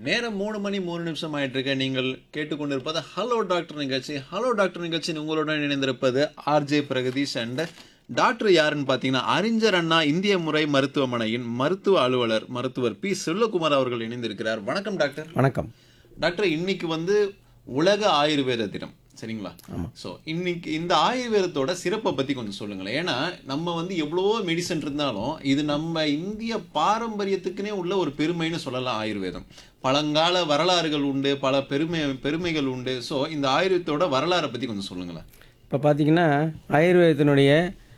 நேரம் மூணு மணி மூணு நிமிஷம் ஆயிட்டு இருக்க நீங்கள் கேட்டுக்கொண்டிருப்பது ஹலோ டாக்டர் நிகழ்ச்சி ஹலோ டாக்டர் நிகழ்ச்சி உங்களுடன் இணைந்திருப்பது ஆர்ஜே பிரகதீஷ் அண்ட் டாக்டர் யாருன்னு பார்த்தீங்கன்னா அறிஞர் அண்ணா இந்திய முறை மருத்துவமனையின் மருத்துவ அலுவலர் மருத்துவர் பி செல்வகுமார் அவர்கள் இணைந்திருக்கிறார் வணக்கம் டாக்டர் வணக்கம் டாக்டர் இன்னைக்கு வந்து உலக ஆயுர்வேத தினம் சரிங்களா ஸோ இன்னைக்கு இந்த ஆயுர்வேதத்தோட சிறப்பை பத்தி கொஞ்சம் சொல்லுங்களேன் ஏன்னா நம்ம வந்து எவ்வளவோ மெடிசன் இருந்தாலும் இது நம்ம இந்திய பாரம்பரியத்துக்குனே உள்ள ஒரு பெருமைன்னு சொல்லலாம் ஆயுர்வேதம் பழங்கால வரலாறுகள் உண்டு பல பெருமை பெருமைகள் உண்டு ஸோ இந்த ஆயுர்வேதத்தோட வரலாறை பத்தி கொஞ்சம் சொல்லுங்களேன் இப்போ பார்த்தீங்கன்னா ஆயுர்வேதத்தினுடைய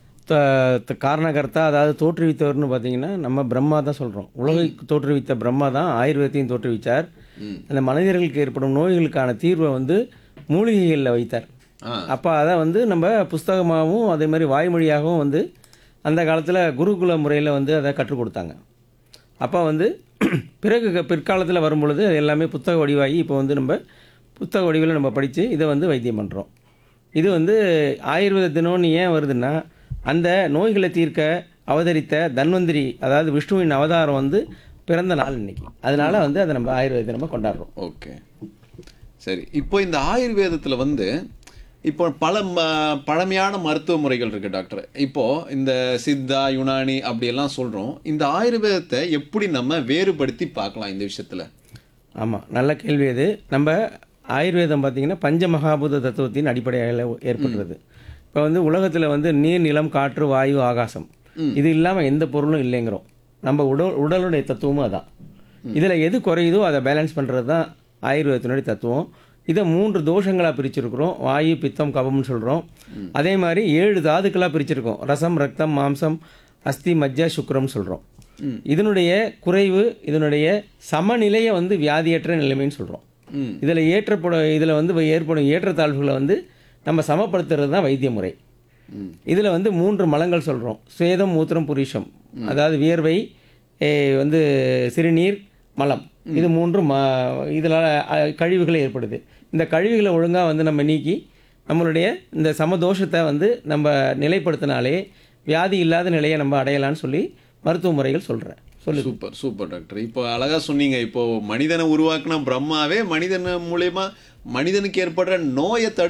த- த- காரணகர்த்தா அதாவது தோற்றுவித்தவர்னு பார்த்தீங்கன்னா நம்ம பிரம்மா தான் சொல்கிறோம் உலகை தோற்றுவித்த பிரம்மா தான் ஆயுர்வேதத்தையும் தோற்றுவித்தார் அந்த மனிதர்களுக்கு ஏற்படும் நோய்களுக்கான தீர்வை வந்து மூலிகைகளில் வைத்தார் ஆ அப்போ அதை வந்து நம்ம புஸ்தகமாகவும் அதே மாதிரி வாய்மொழியாகவும் வந்து அந்த காலத்தில் குருகுல முறையில் வந்து அதை கற்றுக் கொடுத்தாங்க அப்போ வந்து பிறகு க- பிற்காலத்தில் வரும்பொழுது அது எல்லாமே புத்தக வடிவாகி இப்போ வந்து நம்ம புத்தக வடிவில் நம்ம படித்து இதை வந்து வைத்தியம் பண்ணுறோம் இது வந்து ஆயுர்வேத தினம்னு ஏன் வருதுன்னா அந்த நோய்களை தீர்க்க அவதரித்த தன்வந்திரி அதாவது விஷ்ணுவின் அவதாரம் வந்து பிறந்த நாள் இன்னைக்கு அதனால வந்து அதை நம்ம ஆயுர்வேத தினமாக கொண்டாடுறோம் ஓகே சரி இப்போ இந்த ஆயுர்வேதத்துல வந்து இப்போ பல ம- பழமையான மருத்துவ முறைகள் இருக்கு டாக்டர் இப்போ இந்த சித்தா யுனானி அப்படியெல்லாம் சொல்றோம் இந்த ஆயுர்வேதத்தை எப்படி நம்ம வேறுபடுத்தி பார்க்கலாம் இந்த விஷயத்துல ஆமாம் நல்ல கேள்வி அது நம்ம ஆயுர்வேதம் பார்த்தீங்கன்னா பஞ்ச மகாபூத தத்துவத்தின் அடிப்படையில் ஏற்படுறது இப்போ வந்து உலகத்தில் வந்து நீர் நிலம் காற்று வாயு ஆகாசம் இது இல்லாமல் எந்த பொருளும் இல்லைங்கிறோம் நம்ம உடல் உடலுடைய தத்துவமும் அதான் இதில் எது குறையுதோ அதை பேலன்ஸ் பண்ணுறது தான் ஆயுர்வேதத்தினுடைய தத்துவம் இதை மூன்று தோஷங்களாக பிரிச்சிருக்கிறோம் வாயு பித்தம் கபம்னு சொல்கிறோம் அதே மாதிரி ஏழு தாதுக்களாக பிரிச்சிருக்கோம் ரசம் ரத்தம் மாம்சம் அஸ்தி மஜ்ஜா சுக்ரம்னு சொல்கிறோம் இதனுடைய குறைவு இதனுடைய சமநிலையை வந்து வியாதியற்ற நிலைமைன்னு சொல்கிறோம் ம் இதில் ஏற்றப்படும் இதில் வந்து ஏற்படும் ஏற்றத்தாழ்வுகளை வந்து நம்ம சமப்படுத்துறது தான் வைத்திய முறை ம் இதில் வந்து மூன்று மலங்கள் சொல்கிறோம் சுவேதம் மூத்திரம் புரிஷம் அதாவது வியர்வை ஏ, வந்து சிறுநீர் மலம் இது மூன்றும் இதனால் கழிவுகள் ஏற்படுது இந்த கழிவுகளை ஒழுங்காக வந்து நம்ம நீக்கி நம்மளுடைய இந்த சமதோஷத்தை வந்து நம்ம நிலைப்படுத்தினாலே வியாதி இல்லாத நிலையை நம்ம அடையலாம்னு சொல்லி மருத்துவ முறைகள் சொல்கிறேன் சொல்லு சூப்பர் சூப்பர் டாக்டர் இப்போ அழகா சொன்னீங்க இப்போ மனிதனை உருவாக்குன பிரம்மாவே மனிதன் மூலியமா மனிதனுக்கு ஏற்படுற நோயை தடு